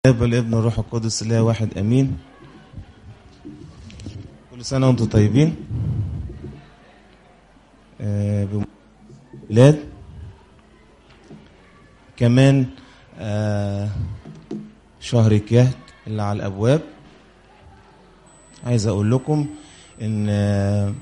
الاب والابن والروح القدس الله واحد امين كل سنه وانتم طيبين آه، بميلاد كمان آه، شهر كيهك اللي على الابواب عايز اقول لكم ان آه،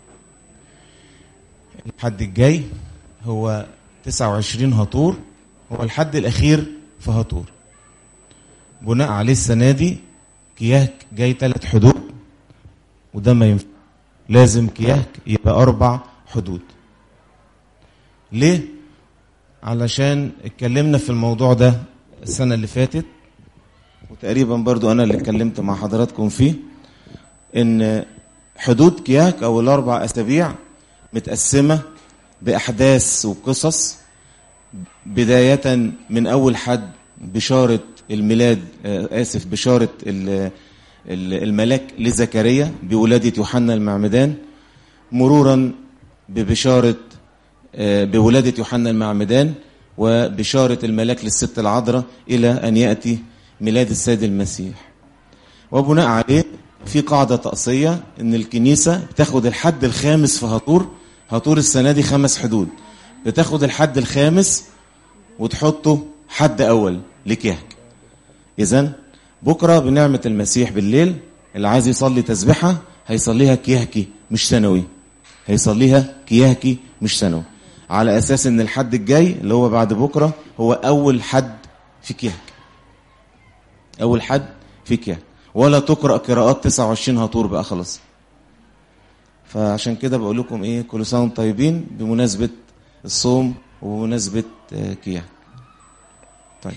الحد الجاي هو 29 هطور هو الحد الاخير في هطور بناء عليه السنة دي كياهك جاي ثلاث حدود وده ما ينفع لازم كياهك يبقى أربع حدود ليه؟ علشان اتكلمنا في الموضوع ده السنة اللي فاتت وتقريبا برضو أنا اللي اتكلمت مع حضراتكم فيه إن حدود كياهك أو الأربع أسابيع متقسمة بأحداث وقصص بداية من أول حد بشارة الميلاد آه، آسف بشارة ال- ال- الملاك لزكريا بولادة يوحنا المعمدان مرورا ببشارة آه، بولادة يوحنا المعمدان وبشارة الملاك للست العذراء إلى أن يأتي ميلاد السيد المسيح وبناء عليه في قاعدة طقسية إن الكنيسة بتاخد الحد الخامس في هطور هطور السنة دي خمس حدود بتاخد الحد الخامس وتحطه حد أول لكيهك إذا بكرة بنعمة المسيح بالليل اللي عايز يصلي تسبحة هيصليها كيهكي مش سنوي هيصليها كيهكي مش سنوي على أساس إن الحد الجاي اللي هو بعد بكرة هو أول حد في كيهك أول حد في كيهك ولا تقرأ قراءات 29 هطور بقى خلاص فعشان كده بقول لكم إيه كل سنة وانتم طيبين بمناسبة الصوم وبمناسبة آه، كيهك طيب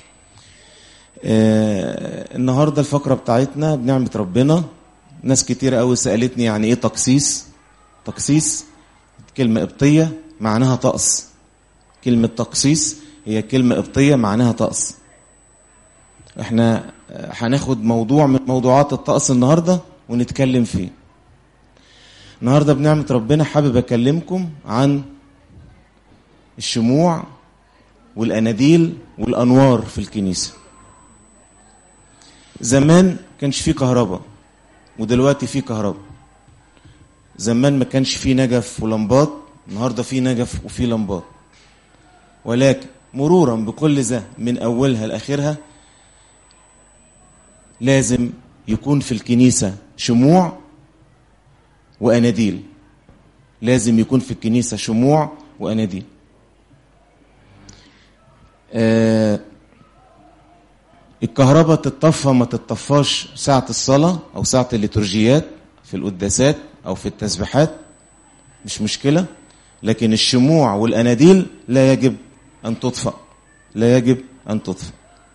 آه، النهارده الفقره بتاعتنا بنعمه ربنا ناس كتير قوي سالتني يعني ايه تقسيس تقسيس كلمه قبطيه معناها طقس كلمه تقسيس هي كلمه قبطيه معناها طقس احنا آه، هناخد موضوع من موضوعات الطقس النهارده ونتكلم فيه النهارده بنعمه ربنا حابب اكلمكم عن الشموع والاناديل والانوار في الكنيسه زمان كانش فيه كهرباء ودلوقتي فيه كهرباء زمان ما كانش فيه نجف ولمبات النهارده فيه نجف وفيه لمبات ولكن مرورا بكل ده من اولها لاخرها لازم يكون في الكنيسه شموع واناديل لازم يكون في الكنيسه شموع واناديل آه الكهرباء تتطفى ما تتطفاش ساعة الصلاة أو ساعة الليتورجيات في القداسات أو في التسبيحات مش مشكلة لكن الشموع والأناديل لا يجب أن تطفأ لا يجب أن تطفأ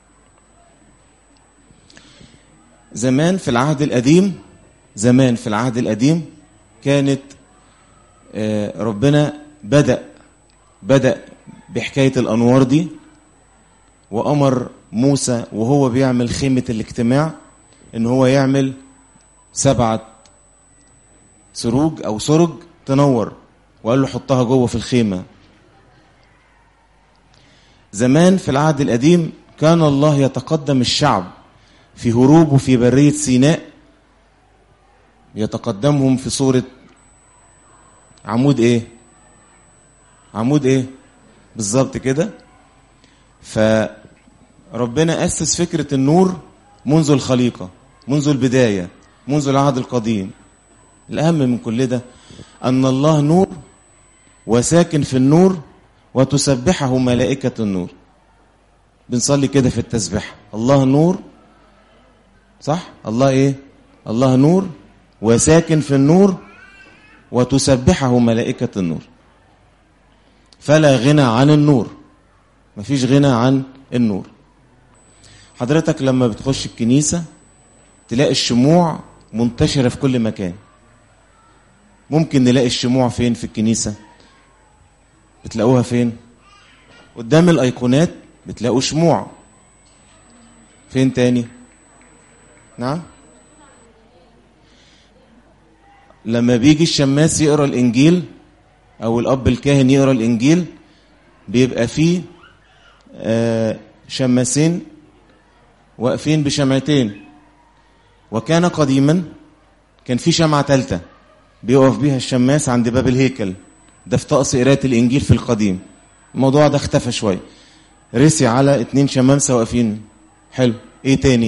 زمان في العهد القديم زمان في العهد القديم كانت آه، ربنا بدأ بدأ بحكاية الأنوار دي وأمر موسى وهو بيعمل خيمة الاجتماع إن هو يعمل سبعة سروج أو سرج تنور وقال له حطها جوه في الخيمة زمان في العهد القديم كان الله يتقدم الشعب في هروبه في برية سيناء يتقدمهم في صورة عمود ايه عمود ايه بالظبط كده فربنا أسس فكرة النور منذ الخليقة منذ البداية منذ العهد القديم الأهم من كل ده أن الله نور وساكن في النور وتسبحه ملائكة النور بنصلي كده في التسبيح الله نور صح الله ايه الله نور وساكن في النور وتسبحه ملائكة النور فلا غنى عن النور مفيش غنى عن النور حضرتك لما بتخش الكنيسة تلاقي الشموع منتشرة في كل مكان ممكن نلاقي الشموع فين في الكنيسة بتلاقوها فين قدام الأيقونات بتلاقوا شموع فين تاني نعم لما بيجي الشماس يقرا الانجيل او الاب الكاهن يقرا الانجيل بيبقى فيه آه، شماسين واقفين بشمعتين وكان قديما كان في شمعة تالتة بيقف بيها الشماس عند باب الهيكل ده في طقس قراءة الإنجيل في القديم الموضوع ده اختفى شوية رسي على اتنين شمامسة واقفين حلو ايه تاني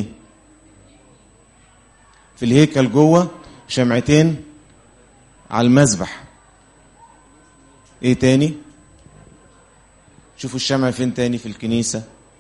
في الهيكل جوه شمعتين على المذبح ايه تاني شوفوا الشمع فين تاني في الكنيسة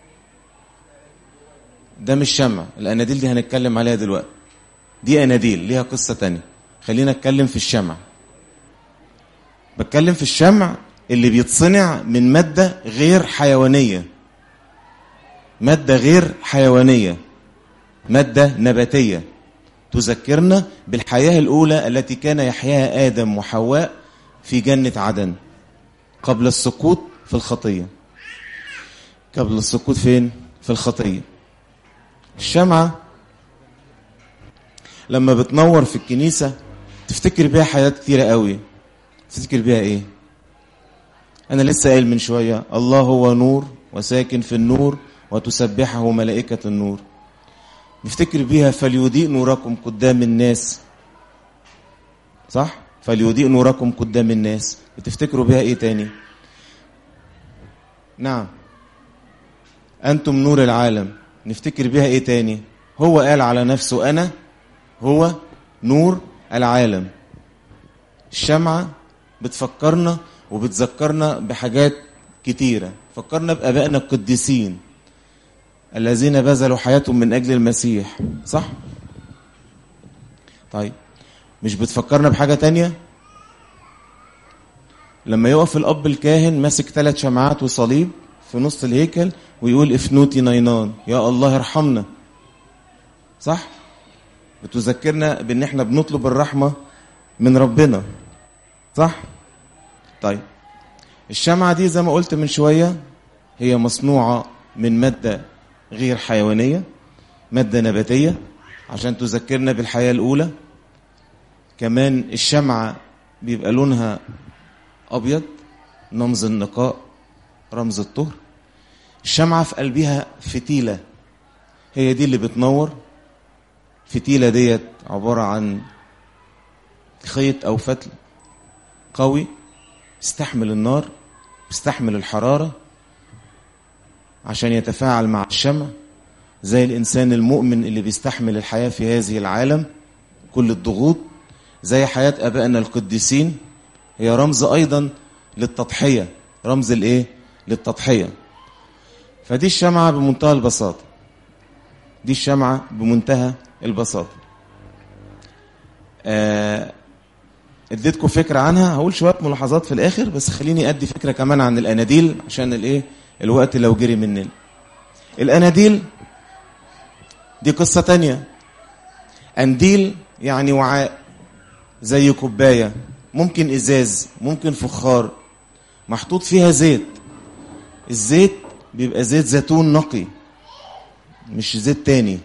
ده مش شمع الاناديل دي هنتكلم عليها دلوقتي دي اناديل ليها قصة تانية خلينا اتكلم في الشمع بتكلم في الشمع اللي بيتصنع من مادة غير حيوانية مادة غير حيوانية مادة نباتية تذكرنا بالحياة الأولى التي كان يحياها آدم وحواء في جنة عدن قبل السقوط في الخطية قبل السقوط فين؟ في الخطية الشمعة لما بتنور في الكنيسة تفتكر بيها حاجات كتيرة قوي تفتكر بيها ايه انا لسه قايل من شوية الله هو نور وساكن في النور وتسبحه ملائكة النور نفتكر بيها فليضيء نوركم قدام الناس صح فليضيء نوركم قدام الناس بتفتكروا بيها ايه تاني نعم انتم نور العالم نفتكر بيها ايه تاني هو قال على نفسه انا هو نور العالم الشمعة بتفكرنا وبتذكرنا بحاجات كتيرة فكرنا بأبائنا القديسين الذين بذلوا حياتهم من أجل المسيح صح؟ طيب مش بتفكرنا بحاجة تانية؟ لما يقف الأب الكاهن ماسك ثلاث شمعات وصليب في نص الهيكل ويقول افنوتي نينان يا الله ارحمنا صح؟ بتذكرنا بان احنا بنطلب الرحمة من ربنا صح؟ طيب الشمعة دي زي ما قلت من شوية هي مصنوعة من مادة غير حيوانية مادة نباتية عشان تذكرنا بالحياة الأولى كمان الشمعة بيبقى لونها أبيض رمز النقاء رمز الطهر الشمعة في قلبها فتيلة هي دي اللي بتنور فتيلة ديت عبارة عن خيط أو فتل قوي استحمل النار استحمل الحرارة عشان يتفاعل مع الشمع زي الإنسان المؤمن اللي بيستحمل الحياة في هذه العالم كل الضغوط زي حياة أبائنا القديسين هي رمز أيضا للتضحية رمز الإيه؟ للتضحية فدي الشمعة بمنتهى البساطة دي الشمعة بمنتهى البساطة آه اديتكم فكرة عنها هقول شوية ملاحظات في الآخر بس خليني أدي فكرة كمان عن الأناديل عشان الإيه الوقت لو جري مننا الأناديل دي قصة تانية أنديل يعني وعاء زي كوباية ممكن إزاز ممكن فخار محطوط فيها زيت الزيت بيبقى زيت زيتون نقي مش زيت تاني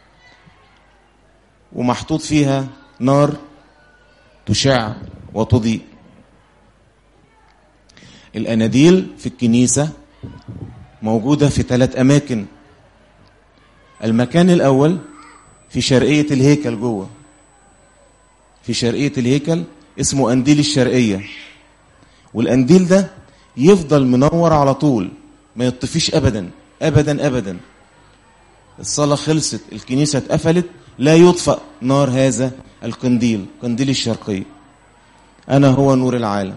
ومحطوط فيها نار تشع وتضيء الأناديل في الكنيسة موجودة في ثلاث أماكن المكان الأول في شرقية الهيكل جوه في شرقية الهيكل اسمه أنديل الشرقية والأنديل ده يفضل منور على طول ما يطفيش أبدا أبدا أبدا الصلاة خلصت الكنيسة اتقفلت لا يطفأ نار هذا القنديل قنديل الشرقية أنا هو نور العالم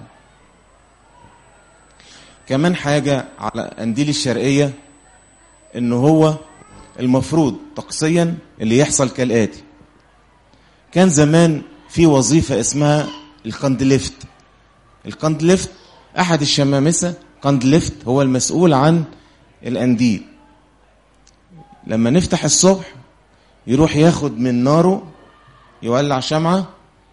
كمان حاجة على قنديل الشرقية إن هو المفروض طقسيا اللي يحصل كالآتي كان زمان في وظيفة اسمها القندلفت القندلفت أحد الشمامسة قندلفت هو المسؤول عن القنديل لما نفتح الصبح يروح ياخد من ناره يولع شمعة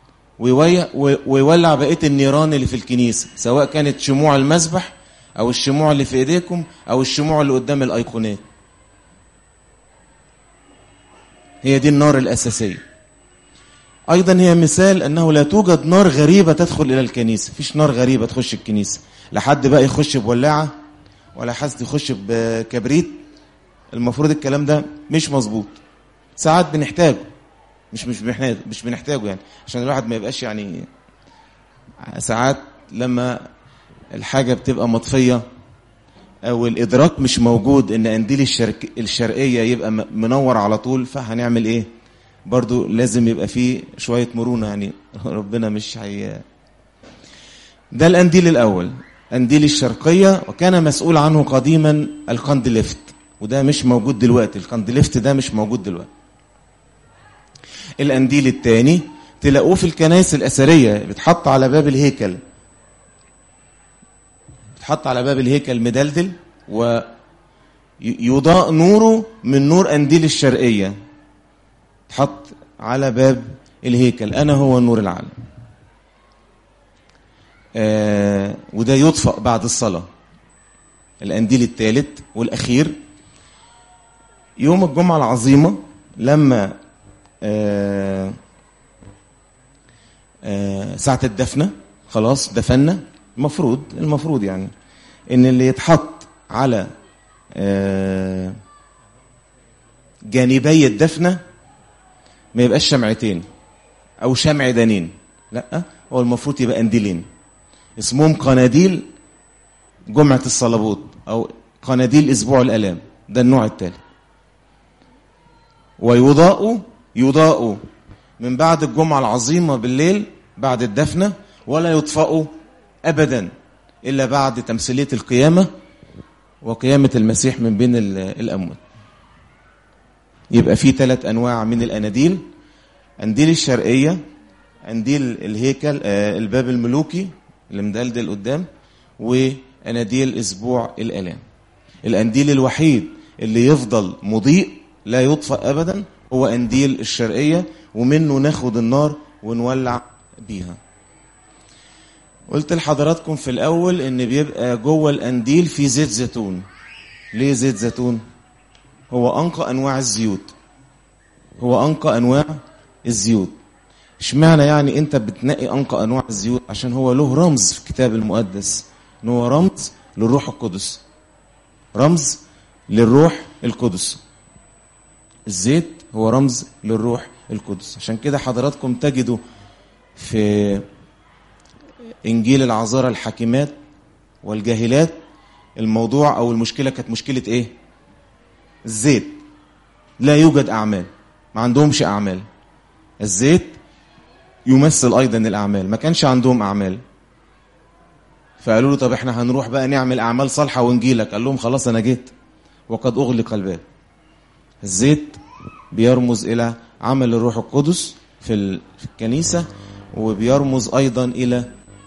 ويولع بقية النيران اللي في الكنيسة سواء كانت شموع المسبح أو الشموع اللي في إيديكم أو الشموع اللي قدام الأيقونات هي دي النار الأساسية أيضا هي مثال أنه لا توجد نار غريبة تدخل إلى الكنيسة فيش نار غريبة تخش الكنيسة لا حد بقى يخش بولاعة ولا حد يخش بكبريت المفروض الكلام ده مش مظبوط ساعات بنحتاجه مش مش بنحتاج مش بنحتاجه يعني عشان الواحد ما يبقاش يعني ساعات لما الحاجة بتبقى مطفية او الادراك مش موجود ان قنديل الشرق الشرقية يبقى م- منور على طول فهنعمل ايه برضو لازم يبقى فيه شوية مرونة يعني ربنا مش هي ده القنديل الاول قنديل الشرقية وكان مسؤول عنه قديما القندلفت وده مش موجود دلوقتي القندلفت ده مش موجود دلوقتي القنديل الثاني تلاقوه في الكنائس الأثرية بتحط على باب الهيكل بتحط على باب الهيكل مدلدل ويضاء نوره من نور قنديل الشرقية تحط على باب الهيكل أنا هو نور العالم آه وده يطفأ بعد الصلاة القنديل الثالث والأخير يوم الجمعة العظيمة لما آه آه ساعة الدفنة خلاص دفنا المفروض المفروض يعني ان اللي يتحط على آه جانبي الدفنة ما يبقاش شمعتين او شمعدانين لا هو المفروض يبقى قنديلين اسمهم قناديل جمعة الصلبوت او قناديل اسبوع الالام ده النوع الثالث ويضاء يضاء من بعد الجمعة العظيمة بالليل بعد الدفنة ولا يطفأ أبدا إلا بعد تمثيلية القيامة وقيامة المسيح من بين الأموات يبقى في ثلاث أنواع من الأناديل أنديل الشرقية أنديل الهيكل الباب الملوكي اللي مدلدل قدام وأناديل أسبوع الآلام الأنديل الوحيد اللي يفضل مضيء لا يطفأ أبدا هو أنديل الشرقية ومنه ناخد النار ونولع بيها قلت لحضراتكم في الأول إن بيبقى جوه الأنديل في زيت زيتون ليه زيت زيتون هو أنقى أنواع الزيوت هو أنقى أنواع الزيوت اشمعنى يعني أنت بتنقي أنقى أنواع الزيوت عشان هو له رمز في الكتاب المقدس إن هو رمز للروح القدس رمز للروح القدس الزيت هو رمز للروح القدس عشان كده حضراتكم تجدوا في انجيل العذارى الحاكمات والجاهلات الموضوع او المشكله كانت مشكله ايه الزيت لا يوجد اعمال ما عندهمش اعمال الزيت يمثل ايضا الاعمال ما كانش عندهم اعمال فقالوا له طب احنا هنروح بقى نعمل اعمال صالحه ونجيلك قال لهم خلاص انا جيت وقد اغلق الباب الزيت بيرمز الى عمل الروح القدس في الكنيسه وبيرمز ايضا الى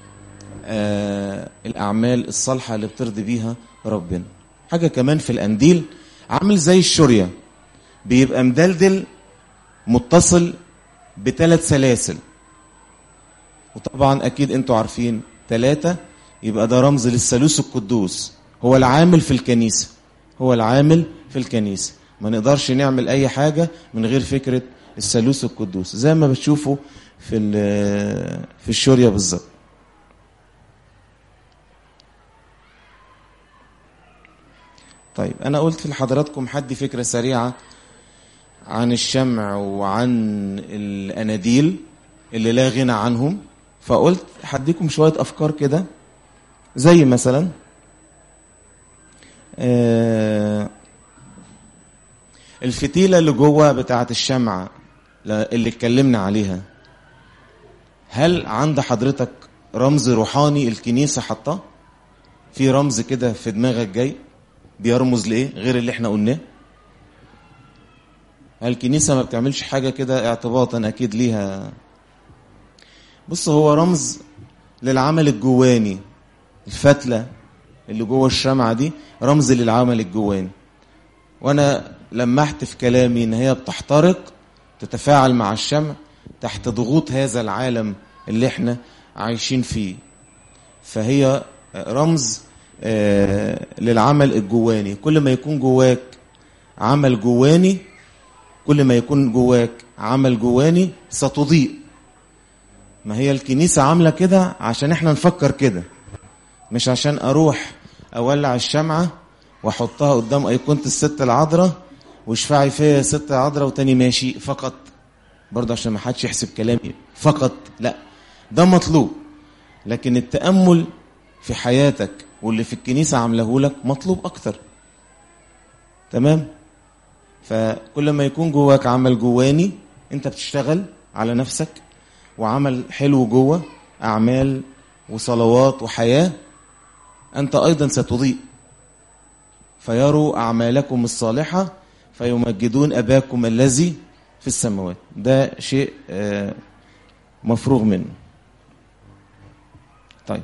آه الاعمال الصالحه اللي بترضي بيها ربنا حاجه كمان في الانديل عامل زي الشوريه بيبقى مدلدل متصل بثلاث سلاسل وطبعا اكيد انتوا عارفين ثلاثه يبقى ده رمز للثالوث القدوس هو العامل في الكنيسه هو العامل في الكنيسه ما نقدرش نعمل اي حاجه من غير فكره الثالوث القدوس زي ما بتشوفوا في في الشوريه بالظبط طيب انا قلت لحضراتكم حد فكره سريعه عن الشمع وعن الاناديل اللي لا غنى عنهم فقلت هديكم شويه افكار كده زي مثلا آه الفتيلة اللي جوه بتاعة الشمعة اللي اتكلمنا عليها هل عند حضرتك رمز روحاني الكنيسة حطاه في رمز كده في دماغك جاي بيرمز لإيه غير اللي احنا قلناه هل الكنيسة ما بتعملش حاجة كده اعتباطا أكيد ليها بص هو رمز للعمل الجواني الفتلة اللي جوه الشمعة دي رمز للعمل الجواني وانا لمحت في كلامي ان هي بتحترق تتفاعل مع الشمع تحت ضغوط هذا العالم اللي احنا عايشين فيه فهي رمز للعمل الجواني كل ما يكون جواك عمل جواني كل ما يكون جواك عمل جواني ستضيء ما هي الكنيسة عاملة كده عشان احنا نفكر كده مش عشان اروح اولع الشمعة واحطها قدام ايقونه الست العذراء واشفعي فيا يا ست عذراء وتاني ماشي فقط برضه عشان ما حدش يحسب كلامي فقط لا ده مطلوب لكن التامل في حياتك واللي في الكنيسه عامله لك مطلوب اكتر تمام فكل ما يكون جواك عمل جواني انت بتشتغل على نفسك وعمل حلو جوه اعمال وصلوات وحياه انت ايضا ستضيء فيروا اعمالكم الصالحه فيمجدون اباكم الذي في السماوات ده شيء آه، مفروغ منه طيب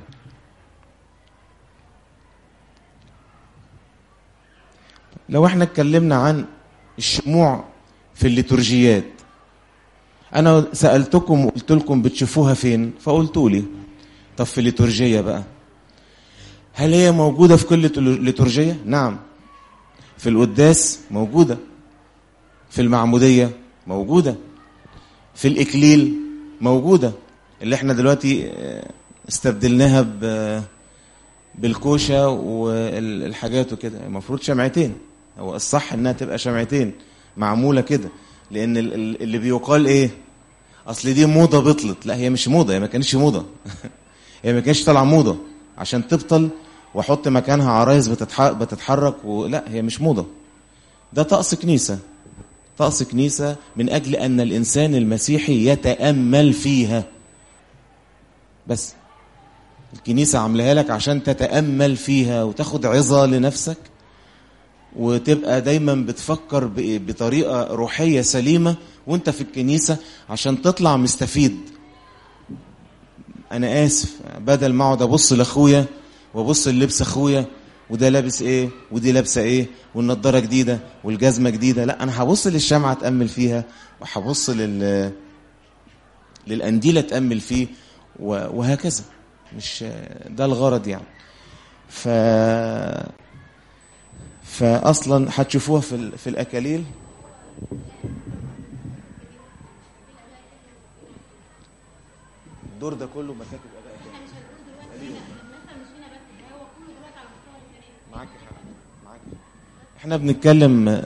لو احنا اتكلمنا عن الشموع في الليتورجيات انا سالتكم وقلت لكم بتشوفوها فين فقلتوا لي طب في الليتورجيه بقى هل هي موجوده في كل ليتورجيه نعم في القداس موجوده في المعموديه موجوده في الاكليل موجوده اللي احنا دلوقتي آه، استبدلناها ب بالكوشه والحاجات وكده المفروض شمعتين هو الصح انها تبقى شمعتين معموله كده لان ال- ال- اللي بيقال ايه اصل دي موضه بطلت لا هي مش موضه هي ما كانتش موضه هي ما كانتش طالعه موضه عشان تبطل واحط مكانها عرايس بتتح... بتتحرك ولا هي مش موضه ده طقس كنيسه طقس كنيسه من اجل ان الانسان المسيحي يتامل فيها بس الكنيسه عاملاها لك عشان تتامل فيها وتاخد عظه لنفسك وتبقى دايما بتفكر ب- بطريقه روحيه سليمه وانت في الكنيسه عشان تطلع مستفيد انا اسف بدل ما اقعد ابص لاخويا وابص للبس اخويا وده لابس ايه ودي لابسه ايه والنضاره جديده والجزمه جديده لا انا هبص للشمعه اتامل فيها وهبص لل للقنديل اتامل فيه و- وهكذا مش ده الغرض يعني ف فاصلا هتشوفوها في ال... في الاكاليل الدور ده كله مكاتب اباء معاك حق معاك احنا بنتكلم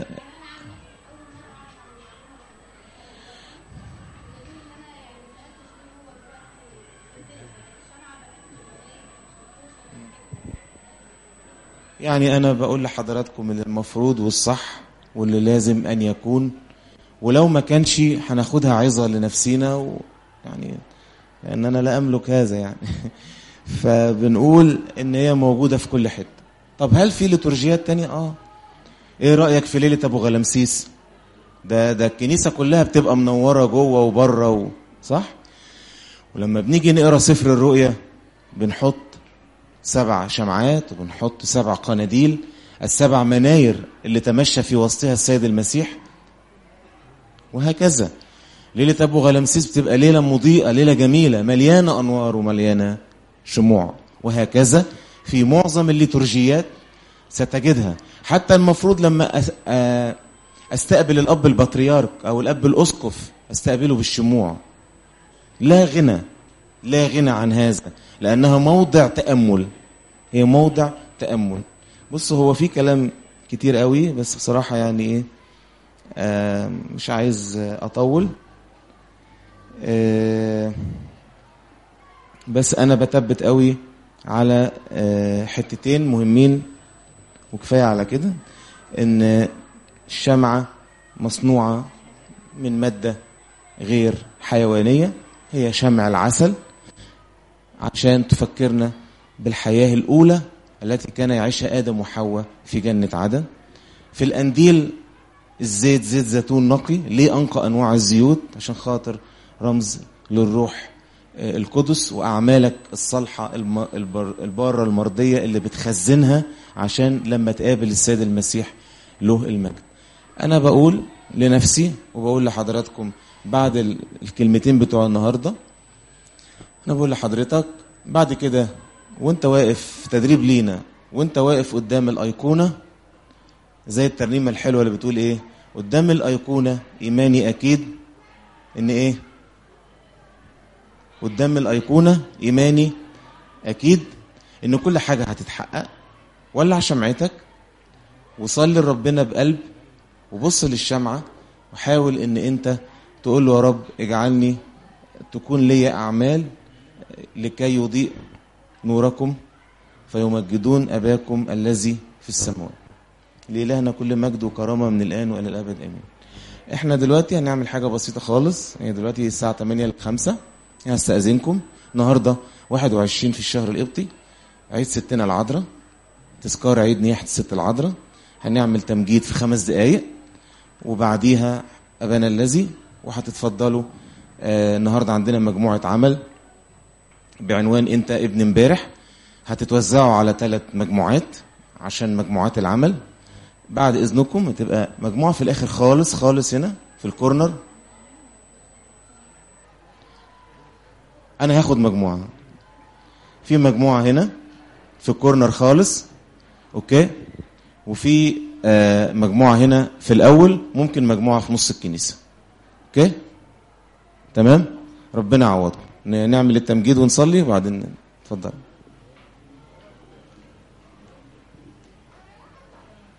يعني انا بقول لحضراتكم اللي المفروض والصح واللي لازم ان يكون ولو ما كانش هناخدها عظه لنفسينا و يعني لان انا لا املك هذا يعني فبنقول ان هي موجوده في كل حته طب هل في ليتورجيات تانية اه ايه رايك في ليله ابو غلمسيس ده ده الكنيسه كلها بتبقى منوره جوه وبره و... صح ولما بنيجي نقرا سفر الرؤيا بنحط سبع شمعات وبنحط سبع قناديل السبع مناير اللي تمشى في وسطها السيد المسيح وهكذا ليلة أبو غلمسيس بتبقى ليلة مضيئة ليلة جميلة مليانة أنوار ومليانة شموع وهكذا في معظم الليتورجيات ستجدها حتى المفروض لما أس- آه، استقبل الأب البطريرك أو الأب الأسقف استقبله بالشموع لا غنى لا غنى عن هذا لأنها موضع تأمل هي موضع تأمل بص هو في كلام كتير قوي بس بصراحة يعني إيه آه مش عايز آه، أطول آه بس أنا بثبت قوي على آه حتتين مهمين وكفاية على كده إن الشمعة مصنوعة من مادة غير حيوانية هي شمع العسل عشان تفكرنا بالحياة الأولى التي كان يعيشها آدم وحواء في جنة عدن في الأنديل الزيت زيت زيتون نقي ليه أنقى أنواع الزيوت عشان خاطر رمز للروح آه، القدس وأعمالك الصالحة الم- البر- البارة المرضية اللي بتخزنها عشان لما تقابل السيد المسيح له المجد أنا بقول لنفسي وبقول لحضراتكم بعد ال- الكلمتين بتوع النهارده انا بقول لحضرتك بعد كده وانت واقف في تدريب لينا وانت واقف قدام الايقونه زي الترنيمه الحلوه اللي بتقول ايه قدام الايقونه ايماني اكيد ان ايه قدام الايقونه ايماني اكيد ان كل حاجه هتتحقق ولع شمعتك وصلي لربنا بقلب وبص للشمعة وحاول ان انت تقول له يا رب اجعلني تكون لي اعمال لكي يضيء نوركم فيمجدون اباكم الذي في السماوات لإلهنا كل مجد وكرامة من الآن وإلى الأبد آمين احنا دلوقتي هنعمل حاجة بسيطة خالص هي دلوقتي الساعة 8 ل 5 هستأذنكم النهاردة 21 في الشهر القبطي عيد ستنا العذراء تذكار عيد نياحة الست العذراء هنعمل تمجيد في خمس دقايق وبعديها أبانا الذي وهتتفضلوا آه النهاردة عندنا مجموعة عمل بعنوان أنت ابن امبارح هتتوزعوا على ثلاث مجموعات عشان مجموعات العمل بعد إذنكم هتبقى مجموعة في الآخر خالص خالص هنا في الكورنر أنا هاخد مجموعة في مجموعة هنا في الكورنر خالص أوكي وفي آه مجموعة هنا في الأول ممكن مجموعة في نص الكنيسة أوكي تمام ربنا يعوضكم نعمل التمجيد ونصلي وبعدين اتفضل